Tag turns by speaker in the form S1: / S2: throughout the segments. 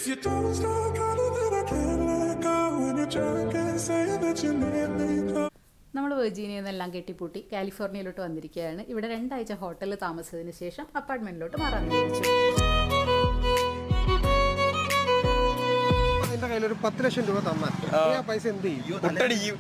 S1: If you don't stop calling, then I can't let go. When you're drunk and saying that you need me close.
S2: നമ്മൾ വെർജീനിയയിൽ നിന്നെല്ലാം കെട്ടിപ്പൂട്ടി കാലിഫോർണിയയിലോട്ട് വന്നിരിക്കുകയാണ് ഇവിടെ രണ്ടാഴ്ച ഹോട്ടലിൽ താമസിച്ചതിന് ശേഷം അപ്പാർട്ട്മെന്റിലോട്ട് മാറാൻ തീരുമാനിച്ചു
S3: എന്റെ കയ്യിൽ ഒരു പത്ത് ലക്ഷം രൂപ തന്നാൽ നീ ആ പൈസ എന്ത് ചെയ്യും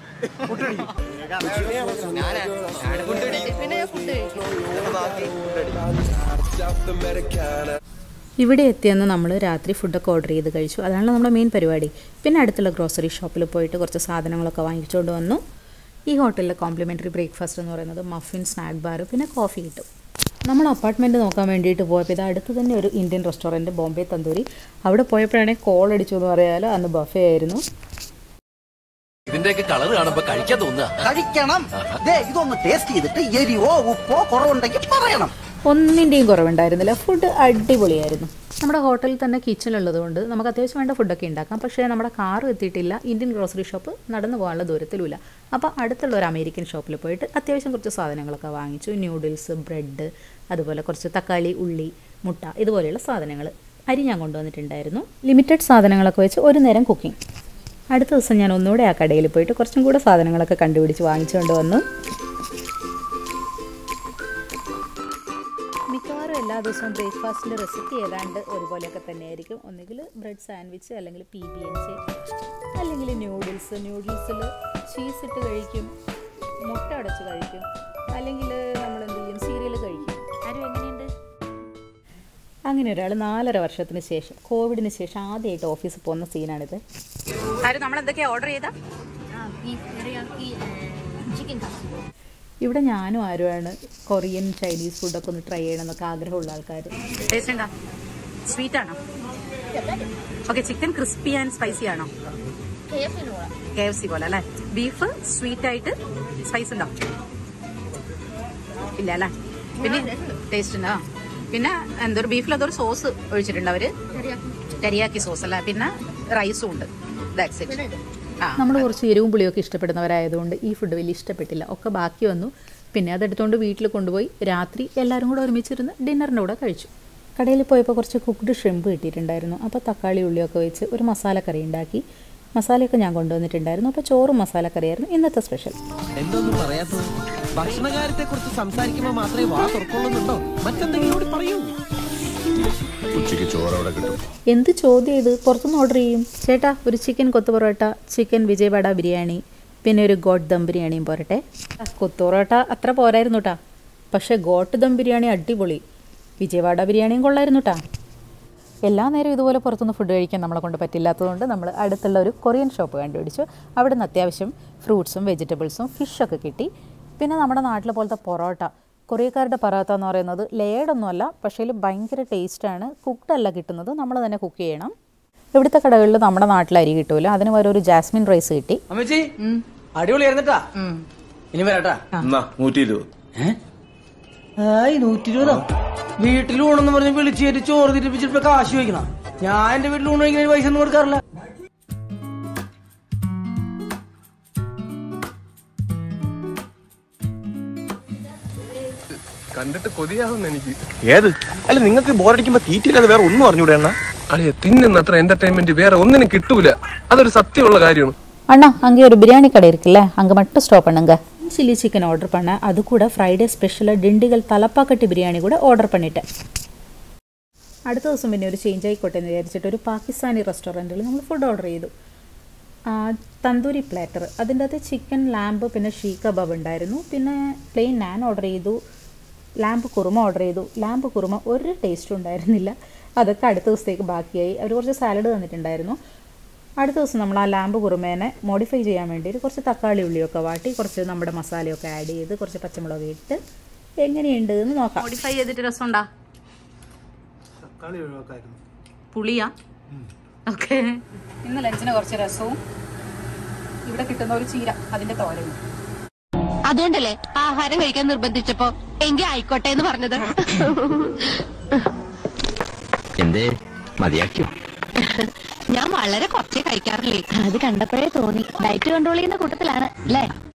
S2: ഇവിടെ എത്തിയെന്ന് നമ്മൾ രാത്രി ഫുഡൊക്കെ ഓർഡർ ചെയ്ത് കഴിച്ചു അതാണ് നമ്മുടെ മെയിൻ പരിപാടി പിന്നെ അടുത്തുള്ള ഗ്രോസറി ഷോപ്പിൽ പോയിട്ട് കുറച്ച് സാധനങ്ങളൊക്കെ വാങ്ങിച്ചുകൊണ്ട് വന്നു ഈ ഹോട്ടലിലെ കോംപ്ലിമെൻ്ററി ബ്രേക്ക്ഫാസ്റ്റ് എന്ന് പറയുന്നത് മഫിൻ സ്നാക്ക് ബാർ പിന്നെ കോഫി കിട്ടും നമ്മൾ അപ്പാർട്ട്മെൻറ്റ് നോക്കാൻ വേണ്ടിയിട്ട് പോയപ്പോൾ ഇത് അടുത്ത് തന്നെ ഒരു ഇന്ത്യൻ റെസ്റ്റോറൻറ്റ് ബോംബെ തന്തൂരി അവിടെ പോയപ്പോഴാണെങ്കിൽ കോൾ അടിച്ചു എന്ന് പറയാലോ അന്ന് ബഫേ ആയിരുന്നു
S4: ഇതിന്റെയൊക്കെ കളർ കാണുമ്പോ കഴിക്കാൻ തോന്നുക
S5: കഴിക്കണം ദേ ഇതൊന്ന് ടേസ്റ്റ് ചെയ്തിട്ട് എരിവോ ഉപ്പോ കുറവുണ്ടെങ്കിൽ പറയണം
S2: ഒന്നിൻ്റെയും കുറവുണ്ടായിരുന്നില്ല ഫുഡ് അടിപൊളിയായിരുന്നു നമ്മുടെ ഹോട്ടലിൽ തന്നെ കിച്ചൺ ഉള്ളതുകൊണ്ട് നമുക്ക് അത്യാവശ്യം വേണ്ട ഫുഡൊക്കെ ഉണ്ടാക്കാം പക്ഷേ നമ്മുടെ കാറും എത്തിയിട്ടില്ല ഇന്ത്യൻ ഗ്രോസറി ഷോപ്പ് നടന്നു പോകാനുള്ള ദൂരത്തിലുമില്ല അപ്പോൾ അടുത്തുള്ള ഒരു അമേരിക്കൻ ഷോപ്പിൽ പോയിട്ട് അത്യാവശ്യം കുറച്ച് സാധനങ്ങളൊക്കെ വാങ്ങിച്ചു ന്യൂഡിൽസ് ബ്രെഡ് അതുപോലെ കുറച്ച് തക്കാളി ഉള്ളി മുട്ട ഇതുപോലെയുള്ള സാധനങ്ങൾ അരി ഞാൻ കൊണ്ടുവന്നിട്ടുണ്ടായിരുന്നു ലിമിറ്റഡ് സാധനങ്ങളൊക്കെ വെച്ച് ഒരു നേരം കുക്കിംഗ് അടുത്ത ദിവസം ഞാൻ ഒന്നുകൂടെ ആ കടയിൽ പോയിട്ട് കുറച്ചും കൂടെ സാധനങ്ങളൊക്കെ കണ്ടുപിടിച്ച് വാങ്ങിച്ചുകൊണ്ട് വന്നു മിക്കവാറും എല്ലാ ദിവസവും ബ്രേക്ക്ഫാസ്റ്റിൻ്റെ റെസിപ്പി ഏതാണ്ട് ഒരുപോലെയൊക്കെ തന്നെയായിരിക്കും ഒന്നുകിൽ ബ്രെഡ് സാൻഡ്വിച്ച് അല്ലെങ്കിൽ പി ബി എൻ സി അല്ലെങ്കിൽ ന്യൂഡിൽസ് ന്യൂഡിൽസിൽ ചീസ് ഇട്ട് കഴിക്കും മുട്ട അടച്ച് കഴിക്കും അല്ലെങ്കിൽ നമ്മൾ എന്ത് ചെയ്യും സീരിയൽ കഴിക്കും ആരും എങ്ങനെയുണ്ട് അങ്ങനെ ഒരാൾ നാലര വർഷത്തിന് ശേഷം കോവിഡിന് ശേഷം ആദ്യമായിട്ട് ഓഫീസിൽ പോകുന്ന സീനാണിത് ആരും നമ്മൾ എന്തൊക്കെയാണ് ഓർഡർ ചെയ്താ ഇവിടെ ഞാനും ആരുമാണ് കൊറിയൻ ചൈനീസ് ഫുഡൊക്കെ ഒന്ന് ട്രൈ ചെയ്യണം എന്നൊക്കെ ആഗ്രഹമുള്ള ആൾക്കാർ ടേസ്റ്റ് ഉണ്ടോ സ്വീറ്റ് ആണോ okay chicken crispy and spicy ആണോ കെ എഫ് സി പോലെ അല്ലേ ബീഫ് സ്വീറ്റ് ആയിട്ട് സ്പൈസ് ഉണ്ടോ ഇല്ല അല്ലേ പിന്നെ ടേസ്റ്റ് ഉണ്ടോ പിന്നെ എന്തൊരു ബീഫിൽ അതൊരു സോസ് ഒഴിച്ചിട്ടുണ്ട് അവര് ടെരിയാക്കി സോസ് അല്ലേ പിന്നെ റൈസും ഉണ്ട് ദാറ്റ്സ് ഇറ്റ് നമ്മൾ കുറച്ച് എരിവും പുളിയൊക്കെ ഇഷ്ടപ്പെടുന്നവരായതുകൊണ്ട് ഈ ഫുഡ് വലിയ ഇഷ്ടപ്പെട്ടില്ല ഒക്കെ ബാക്കി വന്നു പിന്നെ അതെടുത്തുകൊണ്ട് വീട്ടിൽ കൊണ്ടുപോയി രാത്രി എല്ലാവരും കൂടെ ഒരുമിച്ചിരുന്ന് ഡിന്നറിൻ്റെ കൂടെ കഴിച്ചു കടയിൽ പോയപ്പോൾ കുറച്ച് കുക്ക്ഡ് ഷ്രിമ്പ് കിട്ടിയിട്ടുണ്ടായിരുന്നു അപ്പോൾ തക്കാളി ഉള്ളിയൊക്കെ വെച്ച് ഒരു മസാലക്കറി ഉണ്ടാക്കി മസാലയൊക്കെ ഞാൻ കൊണ്ടുവന്നിട്ടുണ്ടായിരുന്നു അപ്പോൾ ചോറും മസാലക്കറിയായിരുന്നു ഇന്നത്തെ സ്പെഷ്യൽ
S4: എന്തൊന്നും പറയാത്തത് ഭക്ഷണകാര്യത്തെ കുറിച്ച് സംസാരിക്കുമ്പോ മാത്രമേ വാ തുറക്കൊള്ളുന്നുണ്ടോ മറ്റെന്തെങ്കിലും കൂടി പറയൂ
S6: ഉച്ചയ്ക്ക് ചോറ് അവിടെ കിട്ടും
S2: എന്ത് ചോദ്യം ഇത് പുറത്തുനിന്ന് ഓർഡർ ചെയ്യും ചേട്ടാ ഒരു ചിക്കൻ കൊത്തു പൊറോട്ട ചിക്കൻ വിജയവാഡ ബിരിയാണി പിന്നെ ഒരു ഗോട്ട് ദം ബിരിയാണിയും പോരട്ടെ കൊത്തു പൊറോട്ട അത്ര പോരായിരുന്നു കേട്ടാ പക്ഷേ ഗോട്ട് ദം ബിരിയാണി അടിപൊളി വിജയവാഡ ബിരിയാണിയും കൊള്ളായിരുന്നു കേട്ടാ എല്ലാ നേരവും ഇതുപോലെ പുറത്തുനിന്ന് ഫുഡ് കഴിക്കാൻ നമ്മളെ കൊണ്ട് പറ്റില്ലാത്തതുകൊണ്ട് നമ്മൾ അടുത്തുള്ള ഒരു കൊറിയൻ ഷോപ്പ് കണ്ടുപിടിച്ചു അവിടെ നിന്ന് അത്യാവശ്യം ഫ്രൂട്ട്സും വെജിറ്റബിൾസും ഫിഷൊക്കെ കിട്ടി പിന്നെ നമ്മുടെ നാട്ടിലെ പോലത്തെ പൊറോട്ട കൊറിയക്കാരുടെ പറാത്ത എന്ന് പറയുന്നത് ലേഡൊന്നുമല്ല പക്ഷേ ഇതിൽ ഭയങ്കര ടേസ്റ്റാണ് കുക്ക്ഡ് അല്ല കിട്ടുന്നത് നമ്മൾ തന്നെ കുക്ക് ചെയ്യണം ഇവിടുത്തെ കടകളിൽ നമ്മുടെ നാട്ടിൽ അരി കിട്ടൂല അതിന് പകരം ഒരു ജാസ്മിൻ റൈസ് കിട്ടി
S7: അമ്മച്ചി അടിപൊളിയായിരുന്നട്ടാ ഇനി വരാട്ടാ
S6: നൂറ്റി ഇരുപത്
S7: ആയി നൂറ്റി ഇരുപതോ വീട്ടിൽ ഊണെന്ന് പറഞ്ഞ് വിളിച്ചേറ്റ് ചോറ് തിരിപ്പിച്ചിട്ട് കാശ് ചോദിക്കണം ഞാൻ എന്റെ വീട്ടിൽ ഊണ് കഴിക്കുന്ന പൈസ ഒന്നും കൊടുക്കാറില്ല
S8: കണ്ടിട്ട് കൊതിയാവുന്ന എനിക്ക്
S6: ഏത് അല്ല നിങ്ങൾക്ക് ബോറടിക്കുമ്പോ തീറ്റില്ലാതെ വേറെ ഒന്നും അറിഞ്ഞൂടെ അണ്ണാ
S8: അളിയ തിന്നുന്ന അത്ര എന്റർടൈൻമെന്റ് വേറെ ഒന്നിനും കിട്ടൂല അതൊരു സത്യമുള്ള കാര്യമാണ്
S2: அண்ணா அங்கே ஒரு பிரியாணி கடை இருக்குல்ல அங்கே மட்டும் ஸ்டாப் பண்ணுங்க சில்லி சிக்கன் ஆர்டர் பண்ணேன் அது கூட ஃப்ரைடே ஸ்பெஷலாக டிண்டிகல் തലപ്പാക്കട്ടി ബിരിയാണി കൂടെ ഓർഡർ பண்ணிட்டேன் അടുത്ത ദിവസം പിന്നെ ഒരു ചേഞ്ച് ആയിക്കോട്ടെ എന്ന് വിചാരിച്ചിട്ട് ഒരു പാകിസ്ഥാനി റെസ്റ്റോറൻറ്റിൽ നമ്മൾ ഫുഡ് ഓർഡർ ചെയ്തു ആ, തന്തൂരി പ്ലാറ്റർ അതിൻ്റെ അകത്ത് ചിക്കൻ ലാമ്പ് പിന്നെ ഷീ കബാബ് ഉണ്ടായിരുന്നു പിന്നെ പ്ലെയിൻ നാൻ ഓർഡർ ചെയ്തു ലാമ്പ് കുറുമ ഓർഡർ ചെയ്തു ലാമ്പ് കുറുമ ഒരു ടേസ്റ്റും ഉണ്ടായിരുന്നില്ല അതൊക്കെ അടുത്ത ദിവസത്തേക്ക് ബാക്കിയായി അവർ കുറച്ച് സാലഡ് തന്നിട്ടുണ്ടായിരുന്നു അടുത്ത ദിവസം നമ്മൾ ആ ലാമ്പ് കുറുമേനെ മോഡിഫൈ ചെയ്യാൻ വേണ്ടിയിട്ട് കുറച്ച് തക്കാളി ഉള്ളിയൊക്കെ വാട്ടി കുറച്ച് നമ്മുടെ മസാലയൊക്കെ ആഡ് ചെയ്ത് കുറച്ച് പച്ചമുളക് ഇട്ട് എങ്ങനെയുണ്ട് എന്ന് നോക്കാം മോഡിഫൈ ചെയ്തിട്ട് രസമുണ്ടാ
S3: തക്കാളി ഒഴിവാക്കായിരുന്നു
S2: പുളിയാ ഓക്കെ ഇന്ന് ലഞ്ചിന് കുറച്ച് രസവും ഇവിടെ കിട്ടുന്ന ഒരു ചീര അതിന്റെ തോരനും
S9: അതുകൊണ്ടല്ലേ ആഹാരം കഴിക്കാൻ നിർബന്ധിച്ചപ്പോ എങ്കിൽ ആയിക്കോട്ടെ എന്ന് പറഞ്ഞത്
S4: എന്തേ മതിയാക്കിയോ
S9: ഞാൻ വളരെ കുറച്ചേ കഴിക്കാറില്ലേ അത് കണ്ടപ്പോഴേ തോന്നി ഡയറ്റ് കൺട്രോൾ ചെയ്യുന്ന കൂട്ടത്തിലാണ് അല്ലേ